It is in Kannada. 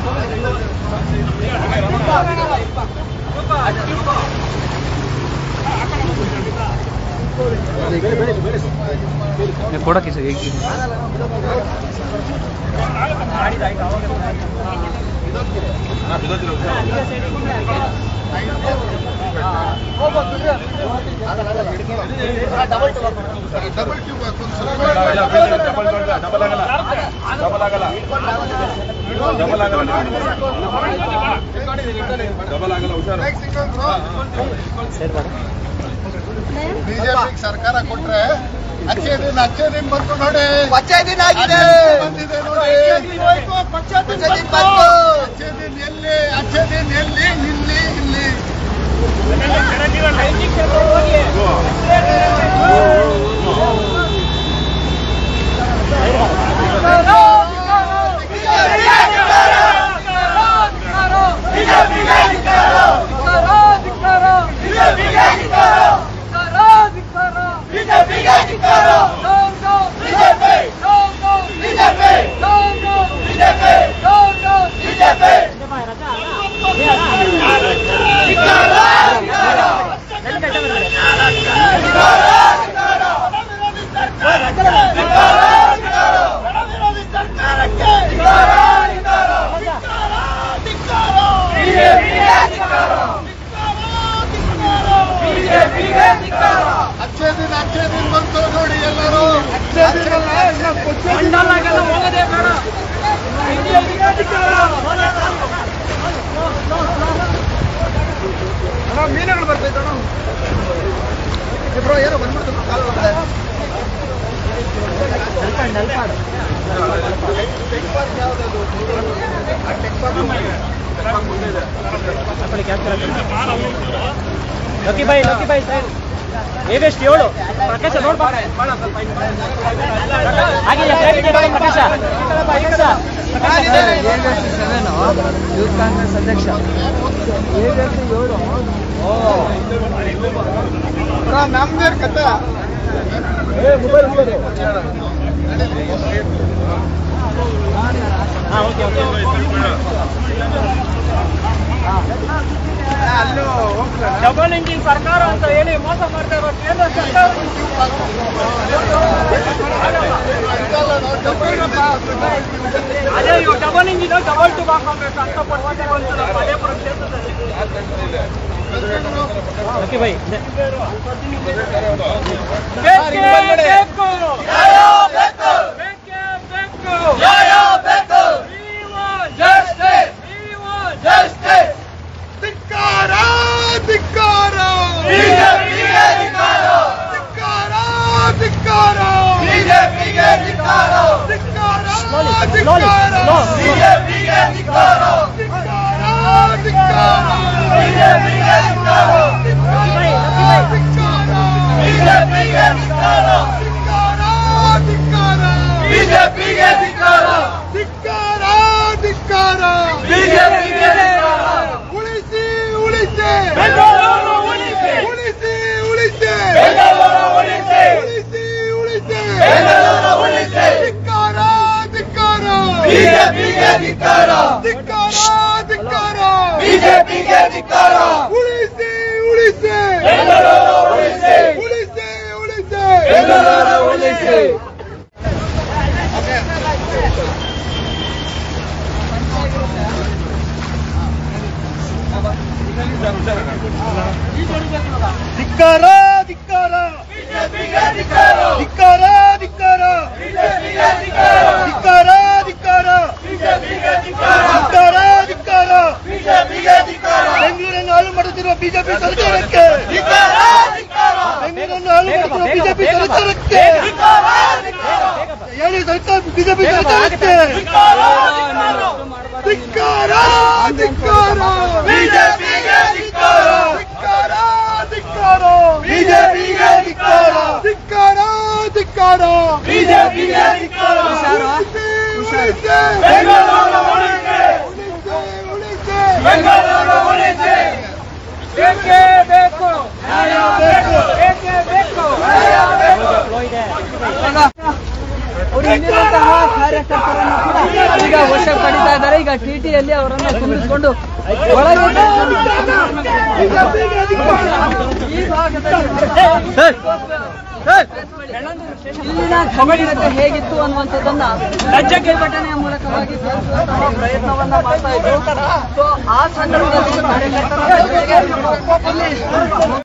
ಕೊಡಕ್ಕೆ ಸರ್ ಹೇಗೆ ಬಿಜೆಪಿ ಸರ್ಕಾರ ಕೊಟ್ರೆ ಅಚ್ಚೆ ದಿನ ಅಚ್ಚೆ ದಿನ ಬಂತು ನೋಡಿ ಪಚ್ಚೆ ದಿನ ಆಗಿದೆ ಬಂದಿದೆ ನೋಡಿ ಪಚ್ಚೆ ದಿನ ಬಂತು ಅಚ್ಚೆ ದಿನ ಎಲ್ಲಿ ಅಚ್ಚೆ ದಿನ ಎಲ್ಲಿ ಇಲ್ಲಿ ಇಲ್ಲಿ ಅಚ್ಚೆ ದಿನ ಅಚ್ಚೆ ದಿನ ಬಂತು ನೋಡಿ ಎಲ್ಲರೂ ಅಚ್ಚೆ ದಿನ ಮೀನುಗಳು ಬರ್ತೈತೆ ಬ್ರೋ ಏನೋ ಬಂದ್ಬಿಡ್ತು ಕಾಲು ಒಳಗಡೆ. ಲಕ್ಕಿ ಬಾಯಿ ಲಕ್ಕಿ ಬಾಯಿ ಸೈಡ್ ಹೇಗೆಷ್ಟು ಏಳು ಪ್ರಕಾಶ ನೋಡ್ಬಾ ಆಗಿಲ್ಲ ಪ್ರಕಾಶ ಪ್ರಕಾಶ ಯೂತ್ ಕಾಂಗ್ರೆಸ್ ಅಧ್ಯಕ್ಷ ನಮ್ದೇ ಕತೆ ಹಾಂ ಓಕೆ ಓಕೆ ಅಲ್ಲೂ ಹೋಗ್ತಾರೆ ಡಬಲ್ ಇಂಜಿನ್ ಸರ್ಕಾರ ಅಂತ ಹೇಳಿ ಮೋಸ ಮಾಡ್ತಾ ಇರೋ ಕೇಂದ್ರ ಸರ್ಕಾರ ಅದೇ ಇವು ಡಬಲ್ ಇಂಜಿನ್ ಡಬಲ್ ಟು ಹಾಕೋಬೇಕು ಅಂತ ಪಡ್ತೀವಿ ಅಂತ ನಮ್ಮ ಮಧೇಪುರ ಕ್ಷೇತ್ರದಲ್ಲಿ ಓಕೆ ಬೈ ಬೇಕೇ ಬೇಕು ಬೇಕೇ ಬೇಕು We want justice. We want justice. ಧಿಕ್ಕಾರ ಧಿಕ್ಕಾರ ಬಿಜೆಪಿಗೆ ಧಿಕ್ಕಾರ. ಧಿಕ್ಕಾರ ಧಿಕ್ಕಾರ ಬಿಜೆಪಿಗೆ ಧಿಕ್ಕಾರ. ಧಿಕ್ಕಾರ Slowly, ಧಿಕ್ಕಾರ slowly, slow. ಬಿಜೆಪಿಗೆ ಧಿಕ್ಕಾರ. ಧಿಕ್ಕಾರ ಧಿಕ್ಕಾರ ಬಿಜೆಪಿಗೆ ಧಿಕ್ಕಾರ. ಬಿಜೆಪಿಗೆ ಧಿಕ್ಕಾರ. ಬಿಜೆಪಿಗೆ ಧಿಕ್ಕಾರ. ಧಿಕ್ಕಾರ ಧಿಕ್ಕಾರ ಬಿಜೆಪಿಗೆ ಧಿಕ್ಕಾರ. ಉಳಿಸಿ ಉಳಿಸಿ ಬೆಂಗಳೂರು ಉಳಿಸಿ. ಉಳಿಸಿ ಉಳಿಸಿ ಬೆಂಗಳೂರು ಉಳಿಸಿ. ಉಳಿಸಿ ಉಳಿಸಿ ಬೆಂಗಳೂರು ಉಳಿಸಿ. ಧಿಕ್ಕಾರ ಧಿಕ್ಕಾರ ಬಿಜೆಪಿಗೆ ಧಿಕ್ಕಾರ. ಧಿಕ್ಕಾರ ಧಿಕ್ಕಾರ ಬಿಜೆಪಿಗೆ ಧಿಕ್ಕಾರ. ಉಳಿಸಿ ಉಳಿಸಿ ಬೆಂಗಳೂರು ಉಳಿಸಿ. ಉಳಿಸಿ ಉಳಿಸಿ ಬೆಂಗಳೂರು ಉಳಿಸಿ. ಧಿಕ್ಕಾರ ಧಿಕ್ಕಾರ ಬಿಜೆಪಿಗೆ ಧಿಕ್ಕಾರ. ಧಿಕ್ಕಾರ ಧಿಕ್ಕಾರ ಬಿಜೆಪಿಗೆ ಧಿಕ್ಕಾರ. ಧಿಕ್ಕಾರ ಧಿಕ್ಕಾರ ಬಿಜೆಪಿಗೆ ಧಿಕ್ಕಾರ. ಧಿಕ್ಕಾರ ಧಿಕ್ಕಾರ ಬಿಜೆಪಿಗೆ ಧಿಕ್ಕಾರ. ಬೆಂಗಳೂರನ್ನು ಹಾಳು ಮಾಡುತ್ತಿರುವ ಬಿಜೆಪಿ ಸರ್ಕಾರಕ್ಕೆ ಧಿಕ್ಕಾರ, ಧಿಕ್ಕಾರ. ಬೆಂಗಳೂರನ್ನು ಹಾಳು ಮಾಡುತ್ತಿರುವ ಬಿಜೆಪಿ ಸರ್ಕಾರಕ್ಕೆ ಧಿಕ್ಕಾರ, ಧಿಕ್ಕಾರ. ಹೇಳಿ ಸರ್ಕಾರ ಬಿಜೆಪಿ ಸರ್ಕಾರಕ್ಕೆ ಧಿಕ್ಕಾರ, ಧಿಕ್ಕಾರ. ಧಿಕ್ಕಾರ ಧಿಕ್ಕಾರ ಬಿಜೆಪಿಗೆ ಧಿಕ್ಕಾರ. ಧಿಕ್ಕಾರ ಧಿಕ್ಕಾರ ಬಿಜೆಪಿಗೆ ಧಿಕ್ಕಾರ. ಧಿಕ್ಕಾರ ಧಿಕ್ಕಾರ ಬಿಜೆಪಿಗೆ ಧಿಕ್ಕಾರ. ಉಳಿಸಿ, ಉಳಿಸಿ. ಬೆಂಗಳೂರು ಉಳಿಸಿ. ಉಳಿಸಿ, ಉಳಿಸಿ. ಬೆಂಗಳೂರು ಉಳಿಸಿ. ಬೇಕೇ ಬೇಕು ನ್ಯಾಯ ಬೇಕು. ಬೇಕೇ ಬೇಕು ನ್ಯಾಯ ಬೇಕು. ಅವರು ಇಲ್ಲಿರುವಂತಹ ಕಾರ್ಯಕರ್ತರನ್ನು ಕೂಡ ಈಗ ವಶಕ್ಕೆ ಪಡಿತಾ ಇದ್ದಾರೆ ಈಗ ಟಿಟಿಯಲ್ಲಿ ಅವರನ್ನ ತುಂಬಿಸಿಕೊಂಡು ಒಳಗೆ ಈ ಭಾಗದಲ್ಲಿ ಇಲ್ಲಿನ ಘಟನೆ ಹೇಗಿತ್ತು ಅನ್ನುವಂಥದ್ದನ್ನ ಪ್ರತಿಭಟನೆಯ ಮೂಲಕವಾಗಿ ತಿಳಿಸುವಂತಹ ಪ್ರಯತ್ನವನ್ನ ಮಾಡ್ತಾ ಇದ್ರು ಸೊ ಆ ಸಂದರ್ಭದಲ್ಲಿ ಕಾರ್ಯಕರ್ತರ ಜೊತೆಗೆ ಇಲ್ಲಿ